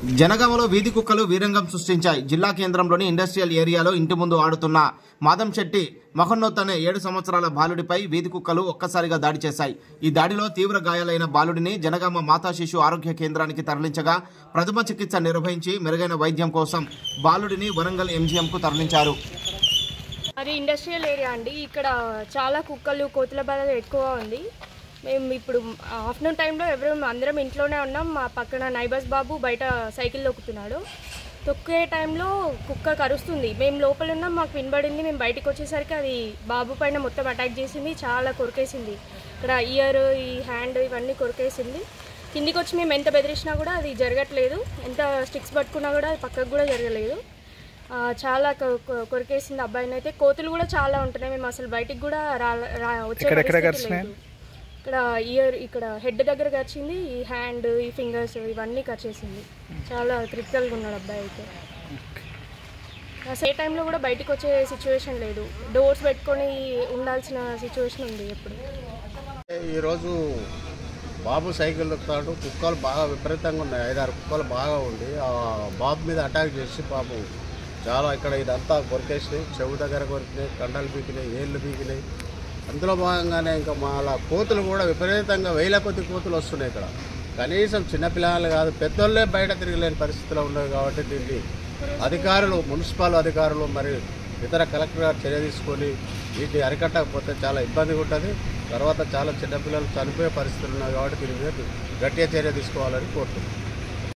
జనగామలో వీధి కుక్కలు వీరంగం సృష్టించాయి జిల్లా కేంద్రంలోని ఇండస్ట్రియల్ ఏరియాలో ఇంటి ముందు ఆడుతున్న మాదం శెట్టి మహన్నోత్ అనే ఏడు సంవత్సరాల బాలుడిపై వీధి కుక్కలు ఒక్కసారిగా దాడి చేశాయి ఈ దాడిలో తీవ్ర గాయాలైన బాలుడిని జనగామ మాతా శిశు ఆరోగ్య కేంద్రానికి తరలించగా ప్రథమ చికిత్స నిర్వహించి మెరుగైన వైద్యం కోసం బాలుడిని వరంగల్ ఎంజీఎంకు తరలించారు అది ఇండస్ట్రియల్ ఏరియా అండి ఇక్కడ చాలా కుక్కలు కోతుల బాధ ఎక్కువ ఉంది మేము ఇప్పుడు ఆఫ్టర్నూన్ టైంలో ఎవరు అందరం ఇంట్లోనే ఉన్నాం మా పక్కన నైబర్స్ బాబు బయట సైకిల్ తొక్కుతున్నాడు తొక్కే టైంలో కుక్క కరుస్తుంది మేము లోపల ఉన్నాం మాకు వినబడింది మేము బయటకు వచ్చేసరికి అది బాబు పైన మొత్తం అటాక్ చేసింది చాలా కొరికేసింది ఇక్కడ ఇయర్ ఈ హ్యాండ్ ఇవన్నీ కొరికేసింది కిందికి వచ్చి మేము ఎంత బెదిరించినా కూడా అది జరగట్లేదు ఎంత స్టిక్స్ పట్టుకున్నా కూడా అది పక్కకు కూడా జరగలేదు ఆ, చాలా కొ- కొ- కొరికేసింది అబ్బాయిని అయితే కోతులు కూడా చాలా ఉంటున్నాయి మేము అసలు బయటికి కూడా రా రా- వచ్చే పరిస్థితి లేదు. ఇక్కడ ఇయర్ ఇక్కడ హెడ్ దగ్గర కరిచింది ఈ హ్యాండ్ ఈ ఫింగర్స్ ఇవన్నీ కరిచేసింది చాలా క్రిటికల్గా ఉన్నాడు అబ్బాయి అయితే అసలు ఏ టైంలో కూడా బయటకు వచ్చే సిచ్యువేషన్ లేదు డోర్స్ పెట్టుకొని ఉండాల్సిన సిచ్యువేషన్ ఉంది ఎప్పుడు ఈరోజు బాబు సైకిల్ దొక్కుతాడు కుక్కలు బాగా విపరీతంగా ఉన్నాయి ఐదారు కుక్కలు బాగా ఉండి ఆ బాబు మీద అటాక్ చేసి పాపం చాలా ఇక్కడ ఇదంతా కొరికేసినాయి చెవు దగ్గర కొరికినాయి కండలు పీకినాయి ఏళ్ళు పీకినాయి అందులో భాగంగానే ఇంకా మాల కోతులు కూడా విపరీతంగా వేల కొద్ది కోతులు వస్తున్నాయి ఇక్కడ కనీసం చిన్నపిల్లలు కాదు పెద్దోళ్ళే బయట తిరగలేని పరిస్థితిలో ఉన్నాయి కాబట్టి దీన్ని అధికారులు మున్సిపల్ అధికారులు మరి ఇతర కలెక్టర్ గారు చర్య తీసుకొని వీటిని అరికట్టకపోతే చాలా ఇబ్బందిగా ఉంటుంది తర్వాత చాలా చిన్నపిల్లలు చనిపోయే పరిస్థితులు ఉన్నాయి కాబట్టి దీని మీద గట్టిగా చర్య తీసుకోవాలని కోరుతున్నాను